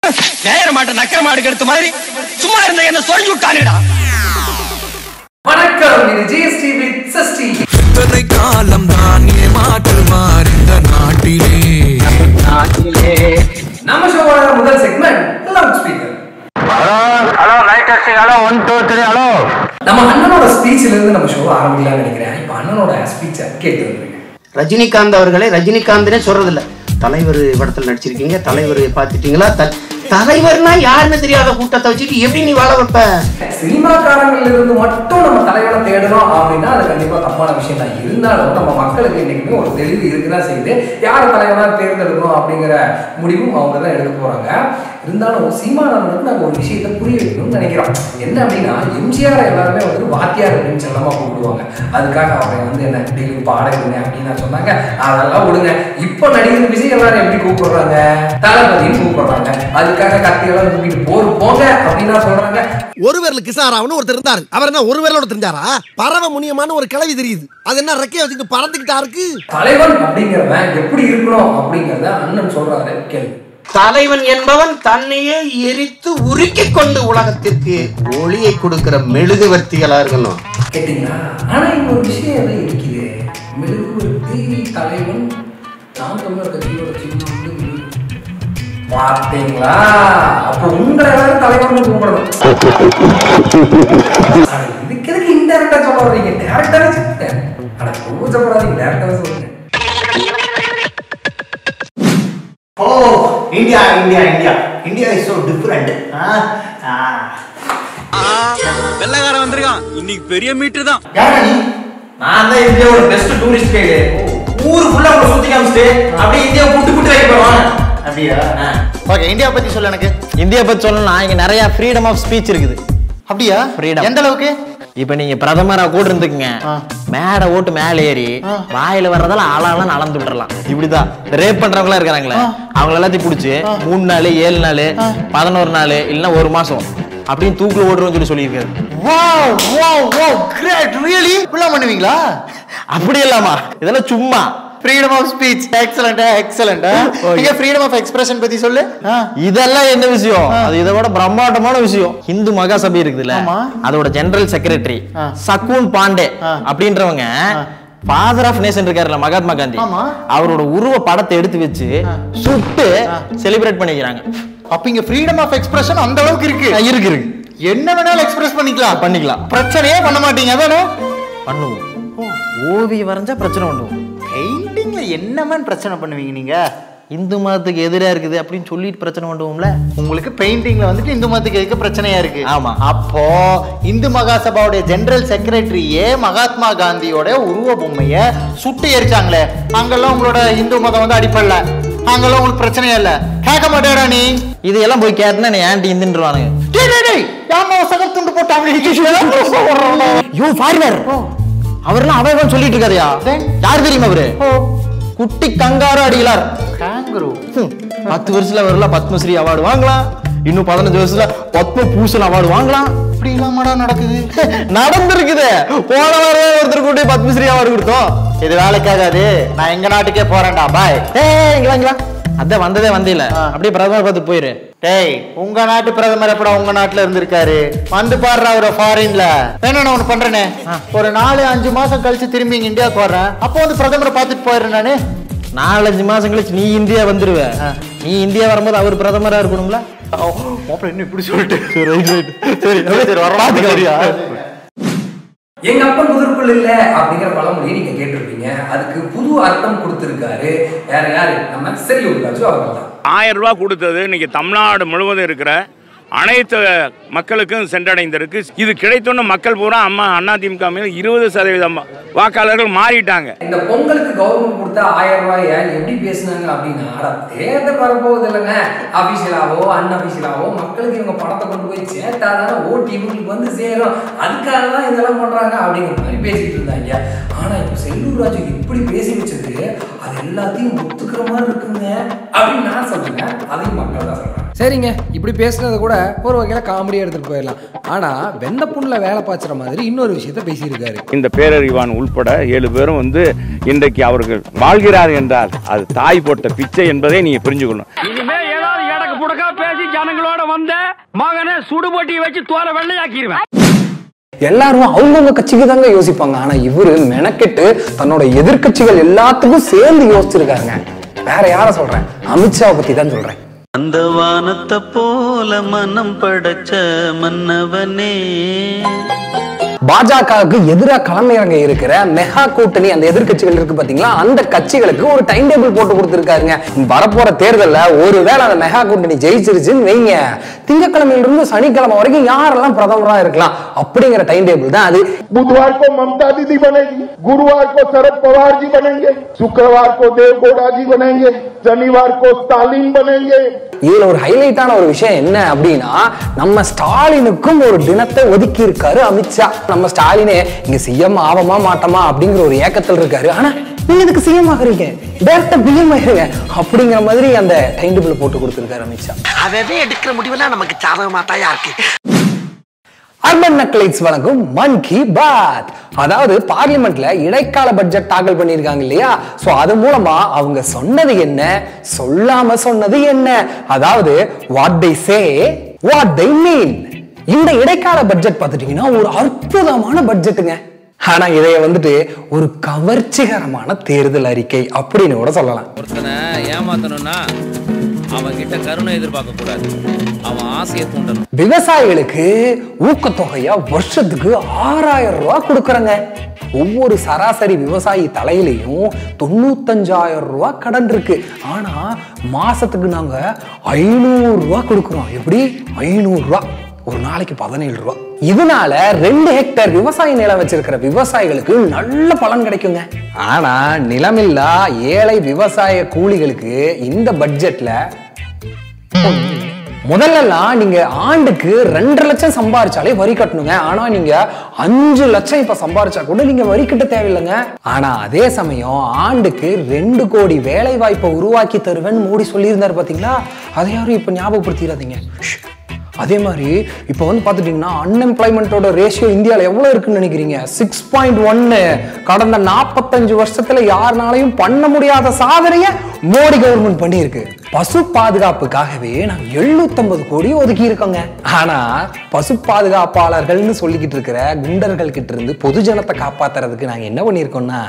நேர மாட்ட நக்கர மாடு கெடுத்த மாதிரி சும்மா இருந்த என்ன சொல்லி விட்டானுடா வணக்கம் இது ஜிஎஸ்டி வித் சஷ்டி எத்தனை காலம் தான் ஏமாற்றுவார் இந்த நாட்டிலே நம்ம ஷோவோட முதல் segment loud speaker hello right testing hello one two three hello நம்ம அண்ணனோட ஸ்பீச்ல இருந்து நம்ம ஷோ ஆரம்பிக்கலாம்னு நினைக்கிறேன் இப்போ அண்ணனோட ஸ்பீச்சை கேட்டு வந்துருங்க ரஜினிகாந்த் அவர்களே ரஜினிகாந்த்னே சொல்றதில்ல தலைவர் படத்துல நடிச்சிருக்கீங்க தலைவர் பார்த்துட்டீங்களா த- தலைவர்னா யாருன்னு தெரியாத கூட்டத்தை வச்சுட்டு எப்படி நீ வாழ வைப்ப சினிமாக்காரங்கள்ல இருந்து மட்டும் நம்ம தலைவனை தேடணும் அப்படின்னா அது கண்டிப்பா தப்பான விஷயம் தான் இருந்தாலும் நம்ம மக்களுக்கு இன்னைக்குமே ஒரு தெளிவு இருக்குதான் செய்யுது யார் தலைவனா தேர்ந்தெடுக்கணும் அப்படிங்கிற முடிவும் அவங்க தான் எடுக்க போறாங்க இருந்தாலும் சீமானவனுக்கு நாங்கள் ஒரு விஷயத்தை புரிய வைக்கணும்னு நினைக்கிறோம் என்ன அப்படின்னா எம்ஜிஆர் எல்லாருமே வந்து வாத்தியார் அப்படின்னு செல்லமா கூப்பிடுவாங்க அதுக்காக அவங்க வந்து என்ன டெய்லி பாடகுங்க அப்படின்னு நான் சொன்னாங்க அதெல்லாம் விடுங்க இப்போ நடிகர் விஜய் எல்லாரும் எப்படி கூப்பிடுறாங்க தளபதினு கூப்பிடுறாங்க அதுக்காக கத்தியெல்லாம் தூக்கிட்டு போர் போங்க அப்படின்னு நான் சொல்றாங்க ஒரு விரல் கிசாராவனு ஒருத்தர் இருந்தாரு அவர் என்ன ஒரு விரலோட தெரிஞ்சாரா பறவை முனியமான ஒரு கிளவி தெரியுது அது என்ன ரெக்கைய வச்சுட்டு பறந்துகிட்டா இருக்கு தலைவன் அப்படிங்கிறவன் எப்படி இருக்கணும் அப்படிங்கறத அண்ணன் சொல்றாரு கேள்வி தலைவன் என்பவன் தன்னையே எரித்து உருக்கிக் கொண்டு உலகத்திற்கு ஒளியை கொடுக்கிற மெழுகுவர்த்திகளா இருக்கணும் கேட்டீங்களா ஆனா இங்க ஒரு விஷயம் எல்லாம் இருக்குது மெழுகுவர்த்தி தலைவன் நாம் தமிழர் கட்சியோட சின்னம் வந்து மெழுகு. பார்த்தீங்களா அப்ப உங்களை எல்லாரும் தலைவன் கூப்பிடணும் ஆனா இதுக்கு எதுக்கு இன்டெரக்டா சொல்ல வர்றீங்க டேரக்டாவே சொல்லிட்டேன் ஆனா கூச்சப்படாதீங்க டேரக்டாவே சொல்லுங்க Oh, India, India, India. India is so different. Ah, ah. வெள்ளக்காரன் வந்திருக்கான் இன்னைக்கு பெரிய மீட்டர் தான் யாரா நீ நான் தான் இந்தியாவோட பெஸ்ட் டூரிஸ்ட் கைடு ஊரு ஃபுல்லா உங்களை சுத்தி காமிச்சிட்டு அப்படியே இந்தியா புட்டு புட்டு வைக்க போவான் அப்படியா ஓகே இந்தியா பத்தி சொல்ல எனக்கு இந்தியா பத்தி சொல்லணும்னா இங்க நிறைய ஃப்ரீடம் ஆஃப் ஸ்பீச் இருக்குது அப்படியா Freedom. எந்த அளவுக்கு இப்ப நீங்க பிரதமரா கூட இருந்துக்குங்க மேடை ஓட்டு மேல ஏறி வாயில வர்றதெல்லாம் ஆளாலாம் அளந்து விட்டுறலாம் இப்படிதான் ரேப் பண்றவங்க இருக்காங்களே அவங்க எல்லாத்தையும் புடிச்சு மூணு நாள் ஏழு நாள் பதினோரு நாள் இல்லைன்னா ஒரு மாசம் அப்படின்னு தூக்குல ஓடுறோம்னு சொல்லி சொல்லியிருக்காரு wow wow wow great really இப்படிலாம் பண்ணுவீங்களா அப்படி இல்லாமா இதெல்லாம் சும்மா freedom of speech excellent excellent நீங்க ஃப்ரீடம் ஆஃப் எக்ஸ்பிரஷன் பத்தி சொல்லு ஆ. இதெல்லாம் என்ன விஷயம் அது இதை விட பிரம்மாண்டமான விஷயம் இந்து மகாசபை இருக்குதுல்ல ஆமா. அதோட ஜெனரல் செக்ரட்டரி ஆ. சக்கூன் பாண்டே ஆ. அப்படின்றவங்க ஃபாதர் ஆஃப் நேஷன் இருக்காருல்ல மகாத்மா காந்தி ஆமா. அவரோட உருவ படத்தை எடுத்து வச்சு சுட்டு செலிப்ரேட் பண்ணிக்கிறாங்க அப்ப இங்க ஃப்ரீடம் ஆஃப் எக்ஸ்பிரஷன் அந்த அளவுக்கு இருக்கு இருக்கு இருக்கு என்ன வேணாலும் எக்ஸ்பிரஸ் பண்ணிக்கலாம் பண்ணிக்கலாம் பிரச்சனையே பண்ண மாட்டீங்க அதானே பண்ணுவோம் ஓவியம் வரைஞ்சா பிரச்சனை பண்ணுவோம் பெயிண்டிங்ல என்ன மேன் பிரச்சனை பண்ணுவீங்க நீங்க இந்து மதத்துக்கு எதிரா இருக்குது அப்படின்னு சொல்லிட்டு பிரச்சனை பண்ணுவோம்ல உங்களுக்கு பெயிண்டிங்ல வந்துட்டு இந்து மதத்துக்கு எதுக்கு பிரச்சனையா இருக்கு ஆமா. அப்போ இந்து மகாசபாவுடைய ஜெனரல் செக்ரட்டரியே மகாத்மா காந்தியோட உருவ பொம்மைய சுட்டு எரிச்சாங்களே அங்கெல்லாம் உங்களோட இந்து மதம் வந்து அடிப்படல அங்கெல்லாம் உங்களுக்கு பிரச்சனையே இல்ல கேட்க மாட்டேடா நீ இதெல்லாம் போய் கேட்டனா நீ ஆன்டி இந்துன்றுவானுங்க டேய், டேய், டேய், யாரும்மா சகல் துண்டு போட்டாங்க யோ ஃபாரினர் அவர்லாம் அவன் சொல்லிட்டு இருக்காதயா Then? யார் தெரியுமா அவரு குட்டி கங்காரு அடிகளார் கேங்குரு ஹம், பத்து வருஷத்துல அவர்லாம் பத்மஸ்ரீ அவார்டு வாங்கலாம் இன்னும் பதினஞ்சு வருஷத்துல பத்ம பூஷன் அவார்டு வாங்கலாம் இப்படி இல்லாமடா நடக்குது நடந்திருக்குது போன வாரம் ஒருத்தர் கூட்டி பத்மஸ்ரீ அவார்டு கொடுத்தோம் இது வேலைக்காகாது நான் எங்க நாட்டுக்கே போறேன்டா பாய் ஏய் இங்க வாங்க அதான் வந்ததே வந்தீல அப்படியே பிரதமர் பார்த்து போயிரு டேய் உங்க நாட்டு பிரதமர் எப்படா உங்க நாட்டுல இருந்திருக்காரு வந்து பாடுறா அவரை ஃபாரின்ல வேணும் நான் ஒண்ணு பண்றேனே ஒரு நாலு அஞ்சு மாசம் கழிச்சு திரும்பி இங்க இந்தியாவுக்கு வர்றேன் அப்போ வந்து பிரதமரை பார்த்துட்டு போயிடுறேன் நானு நாலஞ்சு மாசம் கழிச்சு நீ இந்தியா வந்துருவ நீ இந்தியா வரும்போது அவர் பிரதமரா இருக்கணும்ல மாப்பிள்ள இன்னும் இப்படி சொல்லிட்டு சரி சரி வரலாம் எங்க அப்பன் குதிர்க்குள் இல்ல அப்படிங்கிற பழமொழியை நீங்க கேட்டிருப்பீங்க அதுக்கு புது அர்த்தம் கொடுத்திருக்காரு வேற யாரு நம்ம செல்யூர் ராஜு அவர்கள் தான் ஆயிரம் ரூபாய் கொடுத்தது இன்னைக்கு தமிழ்நாடு முழுவதும் இருக்கிற அனைத்து மக்களுக்கும் சென்றடைந்திருக்கு இது கிடைத்தோன்னு மக்கள் பூரா அம்மா அதிமுக மீது இருபது சதவீதம் வாக்காளர்கள் மாறிட்டாங்க இந்த பொங்கலுக்கு கவர்மெண்ட் கொடுத்த ஆயிரம் ரூபாய எப்படி பேசுனாங்க அப்படின்னா அட தேர்தல் வரப்போகுது இல்லைங்க அபிஷியலாவோ அன்அபிஷியலாவோ மக்களுக்கு இவங்க பணத்தை கொண்டு போய் சேர்த்தாதானே ஓட்டு இவங்களுக்கு வந்து சேரும் அதுக்காக தான் இதெல்லாம் பண்றாங்க அப்படிங்கிற மாதிரி பேசிட்டு இருந்தாங்க ஆனா இப்போ செல்லூர் ராஜு இப்படி பேசி வச்சது அது எல்லாத்தையும் ஒத்துக்கிற மாதிரி இருக்குங்க அப்படின்னு நான் சொல்லுங்க அதையும் மக்கள் தான் சொல்றாங்க சரிங்க இப்படி பேசுனதை கூட ஒரு வகையில் காமெடியாக எடுத்துகிட்டு போயிடலாம் ஆனால் வெந்த புண்ணில் வேலை பாய்ச்சுற மாதிரி இன்னொரு விஷயத்த பேசியிருக்காரு இந்த பேரறிவான் உள்பட ஏழு பேரும் வந்து இன்றைக்கு அவர்கள் வாழ்கிறார் என்றால் அது தாய் போட்ட பிச்சை என்பதை நீங்க புரிஞ்சுக்கணும் இனிமே ஏதாவது எனக்கு முடக்கா பேசி ஜனங்களோட வந்த மகனை சுடுபொட்டி வச்சு தோலை வெள்ளையாக்கிடுவேன் எல்லாரும் அவங்கவுங்க கட்சிக்கு தாங்க யோசிப்பாங்க ஆனா இவரு மெனக்கெட்டு தன்னோட எதிர்க்கட்சிகள் எல்லாத்துக்கும் சேர்ந்து யோசிச்சிருக்காங்க வேற யார சொல்றேன் அமித்ஷாவை பத்தி தான் சொல்றேன் அந்த வானத்தை போல மனம் படைச்ச மன்னவனே பாஜகவுக்கு எதிராக களமிறங்க இருக்கிற மெகா கூட்டணி அந்த எதிர்க்கட்சிகள் இருக்கு பாத்தீங்களா அந்த கட்சிகளுக்கு ஒரு டைம் டேபிள் போட்டு கொடுத்திருக்காருங்க வரப்போற தேர்தல்ல ஒருவேளை அந்த மெகா கூட்டணி ஜெயிச்சிருச்சுன்னு வைங்க திங்கக்கிழமையில இருந்து சனிக்கிழமை வரைக்கும் யாரெல்லாம் பிரதமரா இருக்கலாம் அப்படிங்கிற டைம் டேபிள் தான் அது बुधवार को ममता दीदी बनेगी गुरुवार को शरद पवार जी बनेंगे शुक्रवार को देवगौड़ा जी बनेंगे शनिवार को स्टालिन बनेंगे இதுல ஒரு ஹைலைட்டான ஒரு விஷயம் என்ன அப்படின்னா நம்ம ஸ்டாலினுக்கும் ஒரு தினத்தை ஒதுக்கி இருக்காரு அமித்ஷா நம்ம ஸ்டாலினே இங்க சிஎம் ஆவமா மாட்டோமா அப்படிங்கிற ஒரு ஏக்கத்தில் இருக்காரு ஆனா நீங்க இதுக்கு சிஎம் ஆகுறீங்க டேரக்டா பிஎம் ஆயிருங்க அப்படிங்கிற மாதிரி அந்த டைம் டேபிள் போட்டு கொடுத்திருக்காரு அமித்ஷா அவன் எடுக்கிற முடிவெல்லாம் நமக்கு சாதகமா தாயா இருக்கு அர்பன் நக்லைட்ஸ் வழங்கும் மன் கி பாத் அதாவது பார்லிமெண்ட்ல இடைக்கால பட்ஜெட் தாக்கல் பண்ணியிருக்காங்க இல்லையா சோ அது மூலமா அவங்க சொன்னது என்ன சொல்லாம சொன்னது என்ன அதாவது what they say what they mean இந்த இடைக்கால பட்ஜெட் பார்த்துட்டீங்கன்னா ஒரு அற்புதமான பட்ஜெட்டுங்க ஆனா இதைய வந்துட்டு ஒரு கவர்ச்சிகரமான தேர்தல் அறிக்கை அப்படின்னு கூட சொல்லலாம் ஒருத்தனை ஏமாத்தணும்னா அவன் கிட்ட கருணை எதிர்பார்க்க கூடாது அவன் ஆசையை தூண்டணும் விவசாயிகளுக்கு ஊக்கத்தொகையா வருஷத்துக்கு ஆறாயிரம் ரூபாய் கொடுக்கறங்க ஒவ்வொரு சராசரி விவசாயி தலையிலையும் தொண்ணூத்தஞ்சாயிரம் ரூபாய் கடன் இருக்கு ஆனா மாசத்துக்கு நாங்க ஐநூறு ரூபாய் கொடுக்குறோம் எப்படி ஐநூறு ரூபாய் ஒரு நாளைக்கு பதினேழு ரூபாய் இதனால ரெண்டு ஹெக்டேர் விவசாய நிலம் வச்சிருக்கிற விவசாயிகளுக்கு நல்ல பலன் கிடைக்குங்க ஆனா நிலமில்லா ஏழை விவசாய கூலிகளுக்கு இந்த பட்ஜெட்ல முதல்லலாம் நீங்க ஆண்டுக்கு ரெண்டரை லட்சம் சம்பாரிச்சாலே வரி கட்டணுங்க ஆனா நீங்க அஞ்சு லட்சம் இப்ப சம்பாரிச்சா கூட நீங்க வரி கட்ட தேவையில்லைங்க ஆனா அதே சமயம் ஆண்டுக்கு ரெண்டு கோடி வேலை வாய்ப்பை உருவாக்கி தருவேன்னு மோடி சொல்லியிருந்தாரு பாத்தீங்களா அதை யாரும் இப்ப ஞாபகப்படுத்திடாதீங்க ஷ். அதே மாதிரி இப்போ வந்து பார்த்துட்டிங்கன்னா அன்எம்ப்ளாய்மெண்ட்டோட ரேஷியோ இந்தியாவில் எவ்வளோ இருக்குன்னு நினைக்கிறீங்க சிக்ஸ் பாயிண்ட் ஒன்னு கடந்த நாற்பத்தஞ்சு வருஷத்துல யாருனாலையும் பண்ண முடியாத சாதனையை மோடி கவர்மெண்ட் பண்ணியிருக்கு பசு பாதுகாப்புக்காகவே நாங்கள் எழுநூத்தம்பது கோடி ஒதுக்கி இருக்கோங்க ஆனா பசு பாதுகாப்பாளர்கள்னு சொல்லிக்கிட்டு இருக்கிற குண்டர்கள் கிட்ட இருந்து பொதுஜனத்தை காப்பாத்துறதுக்கு நாங்க என்ன பண்ணியிருக்கோம்னா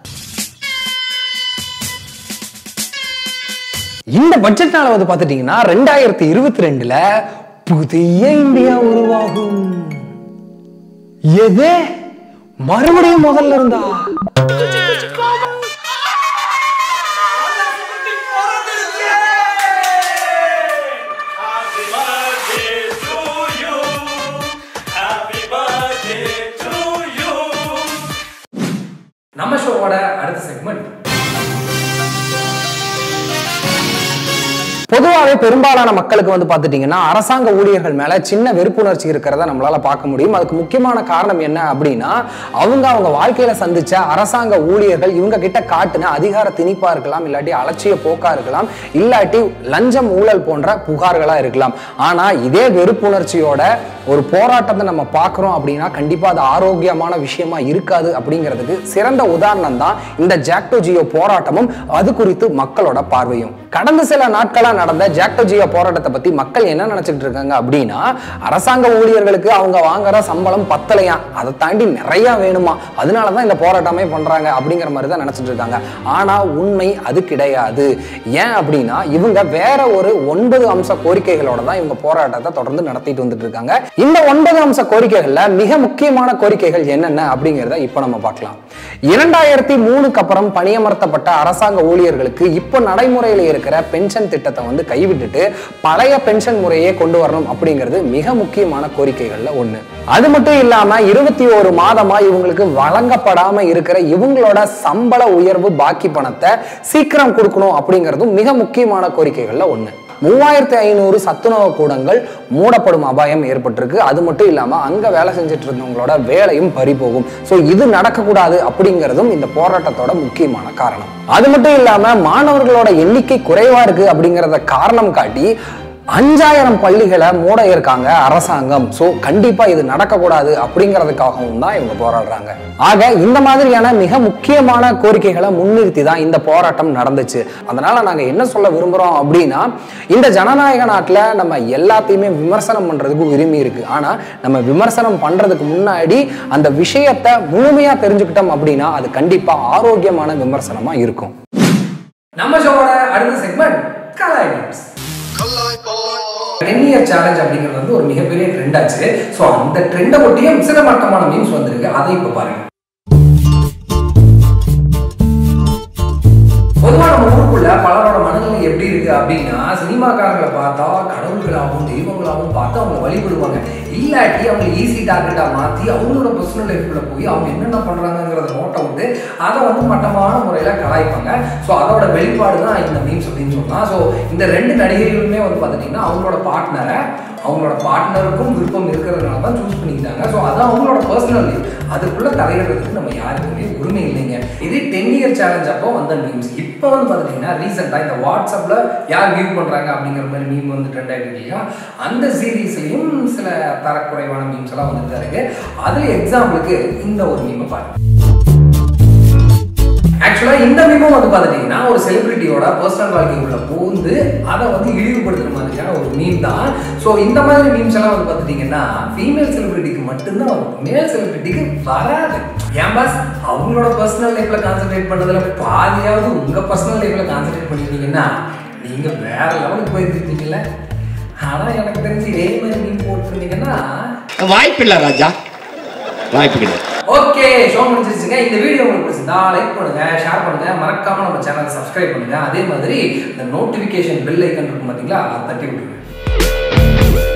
இந்த பட்ஜெட்னால வந்து பார்த்துட்டீங்கன்னா ரெண்டாயிரத்தி இருபத்தி ரெண்டுல புதிய இந்தியா உருவாகும் எது மறுபடியும் முதல்ல இருந்தா நம்ம ஷோவோட அடுத்த செக்மெண்ட் பொதுவாகவே பெரும்பாலான மக்களுக்கு வந்து பார்த்துட்டீங்கன்னா அரசாங்க ஊழியர்கள் மேல சின்ன வெறுப்புணர்ச்சி இருக்கிறத நம்மளால பார்க்க முடியும் அதுக்கு முக்கியமான காரணம் என்ன அப்படின்னா அவங்க அவங்க வாழ்க்கையில சந்திச்ச அரசாங்க ஊழியர்கள் இவங்க கிட்ட காட்டுன அதிகார திணிப்பா இருக்கலாம் இல்லாட்டி அலட்சிய போக்கா இருக்கலாம் இல்லாட்டி லஞ்சம் ஊழல் போன்ற புகார்களா இருக்கலாம் ஆனா இதே வெறுப்புணர்ச்சியோட ஒரு போராட்டத்தை நம்ம பார்க்குறோம் அப்படின்னா கண்டிப்பா அது ஆரோக்கியமான விஷயமா இருக்காது அப்படிங்கிறதுக்கு சிறந்த உதாரணம் தான் இந்த ஜாக்டோ ஜியோ போராட்டமும் அது குறித்து மக்களோட பார்வையும் கடந்த சில நாட்களா நடந்த ஜாக்டோ ஜியோ போராட்டத்தை பத்தி மக்கள் என்ன நினைச்சிட்டு இருக்காங்க அப்படின்னா அரசாங்க ஊழியர்களுக்கு அவங்க வாங்குற சம்பளம் பத்தலையா அதை தாண்டி நிறைய வேணுமா அதனாலதான் இந்த போராட்டமே பண்றாங்க அப்படிங்கிற மாதிரி தான் நினைச்சிட்டு இருக்காங்க ஆனா உண்மை அது கிடையாது ஏன் அப்படின்னா இவங்க வேற ஒரு ஒன்பது அம்ச கோரிக்கைகளோட தான் இவங்க போராட்டத்தை தொடர்ந்து நடத்திட்டு வந்துட்டு இருக்காங்க இந்த ஒன்பது அம்ச கோரிக்கைகள்ல மிக முக்கியமான கோரிக்கைகள் என்னென்ன அப்படிங்கிறத இப்ப நம்ம பார்க்கலாம் இரண்டாயிரத்தி மூணுக்கு அப்புறம் பணியமர்த்தப்பட்ட அரசாங்க ஊழியர்களுக்கு இப்போ நடைமுறையில் இருக்கிற பென்ஷன் திட்டத்தை வந்து கைவிட்டுட்டு பழைய பென்ஷன் முறையே கொண்டு வரணும் அப்படிங்கிறது மிக முக்கியமான கோரிக்கைகள்ல ஒண்ணு அது மட்டும் இல்லாம இருபத்தி ஒரு மாதமா இவங்களுக்கு வழங்கப்படாம இருக்கிற இவங்களோட சம்பள உயர்வு பாக்கி பணத்தை சீக்கிரம் கொடுக்கணும் அப்படிங்கிறதும் மிக முக்கியமான கோரிக்கைகள்ல ஒண்ணு மூவாயிரத்தி ஐநூறு சத்துணவு கூடங்கள் மூடப்படும் அபாயம் ஏற்பட்டிருக்கு அது மட்டும் இல்லாம அங்க வேலை செஞ்சுட்டு இருந்தவங்களோட வேலையும் பறி போகும் ஸோ இது நடக்கக்கூடாது அப்படிங்கிறதும் இந்த போராட்டத்தோட முக்கியமான காரணம் அது மட்டும் இல்லாம மாணவர்களோட எண்ணிக்கை குறைவா இருக்கு அப்படிங்கிறத காரணம் காட்டி அஞ்சாயிரம் பள்ளிகளை மூட இருக்காங்க அரசாங்கம் ஸோ கண்டிப்பா இது நடக்கக்கூடாது அப்படிங்கிறதுக்காகவும் தான் இவங்க போராடுறாங்க ஆக இந்த மாதிரியான மிக முக்கியமான கோரிக்கைகளை முன்னிறுத்தி தான் இந்த போராட்டம் நடந்துச்சு அதனால நாங்க என்ன சொல்ல விரும்புறோம் அப்படின்னா இந்த ஜனநாயக நாட்டில் நம்ம எல்லாத்தையுமே விமர்சனம் பண்றதுக்கு உரிமை இருக்கு ஆனா நம்ம விமர்சனம் பண்றதுக்கு முன்னாடி அந்த விஷயத்தை முழுமையா தெரிஞ்சுக்கிட்டோம் அப்படின்னா அது கண்டிப்பா ஆரோக்கியமான விமர்சனமா இருக்கும் நம்ம ஷோவோட அடுத்த செக்மெண்ட் கலாய் மீம்ஸ் டென் இயர் சேலஞ்ச் அப்படிங்கிறது வந்து ஒரு மிகப்பெரிய ட்ரெண்ட் ஆச்சு ஸோ அந்த ட்ரெண்டை ஒட்டியும் சில மட்டமான மீம்ஸ் வந்திருக்கு அதை இப்போ பாருங்க பொதுவா நம்ம ஊருக்குள்ள பலரோட மனநிலை எப்படி இருக்கு அப்படின்னா சினிமாக்காரங்களை பார்த்தா கடவுள்களாகவும் தெய்வங்களாகவும் பார்த்து அவங்க வழிபடுவாங்க இல்லாட்டி அவங்க ஈஸி டார்கெட்டா மாத்தி அவங்களோட பர்சனல் லைஃப்ல போய் அவங்க என்னென்ன பண்றாங்கிறத நோட்ட விட்டு அதை வந்து மட்டமான முறையில கலாய்ப்பாங்க ஸோ அதோட வெளிப்பாடு தான் இந்த மீம்ஸ் அப்படின்னு சொல்லலாம் ஸோ இந்த ரெண்டு நடிகைகளுமே வந்து பார்த்துட்டீங்கன்னா அவங்களோட பார்ட்னரை அவங்களோட பார்ட்னருக்கும் விருப்பம் இருக்கிறதுனால தான் சூஸ் பண்ணிக்கிட்டாங்க ஸோ அது அவங்களோட பர்சனல் லைஃப் அதுக்குள்ள தலையிடுறதுக்கு நம்ம யாருக்குமே உரிமை இல்லைங்க இது டென் இயர் சேலஞ்ச் அப்போ வந்த மீம்ஸ் இப்போ வந்து பார்த்துட்டிங்கன்னா ரீசெண்டாக இந்த வாட்ஸ்அப்பில் யார் வியூ பண்ணுறாங்க அப்படிங்கிற மாதிரி மீம் வந்து ட்ரெண்ட் ஆகிட்டு இருக்கு இல்லையா அந்த சீரீஸ்லையும் சில தரக்குறைவான மீம்ஸ் எல்லாம் வந்துட்டு தான் இருக்கு அதில் எக்ஸாம்பிளுக்கு இந்த ஒரு மீமை பாருங்க ஆக்சுவலாக இந்த மீமும் வந்து பார்த்துட்டிங்கன்னா ஒரு செலிபிரிட்டியோட பர்சனல் வாழ்க்கைக்குள்ள பூந்து அதை வந்து இழிவுபடுத்துற மாதிரியான ஒரு மீம் தான் ஸோ இந்த மாதிரி மீம்ஸ் எல்லாம் வந்து பார்த்துட்டிங்கன்னா ஃபீமேல் செலிபிரிட்டிக்கு மட்டும்தான் வரும் மேல் செலிபிரிட்டிக்கு வராது ஏன் பாஸ் அவங்களோட பர்சனல் லைஃப்பில் கான்சென்ட்ரேட் பண்ணுறதுல பாதியாவது உங்கள் பர்சனல் லைஃப்பில் கான்சென்ட்ரேட் பண்ணியிருந்தீங்கன்னா நீங்கள் வேற லெவலுக்கு போயிருக்கீங்கல்ல ஆனால் எனக்கு தெரிஞ்சு இதே மாதிரி மீம் போட்டுருந்தீங்கன்னா வாய்ப்பில்லை ராஜா வாய்ப்பு கிடையாது ஓகே ஷோ முடிஞ்சிருச்சுங்க இந்த வீடியோ உங்களுக்கு பிடிச்சிருந்தா லைக் பண்ணுங்க ஷேர் பண்ணுங்க மறக்காம நம்ம சேனல் சப்ஸ்கிரைப் பண்ணுங்க அதே மாதிரி இந்த நோட்டிஃபிகேஷன் பெல் ஐக்கன் இருக்கும் பார்த்தீங்களா அதை தட்டி விட்டுருங்க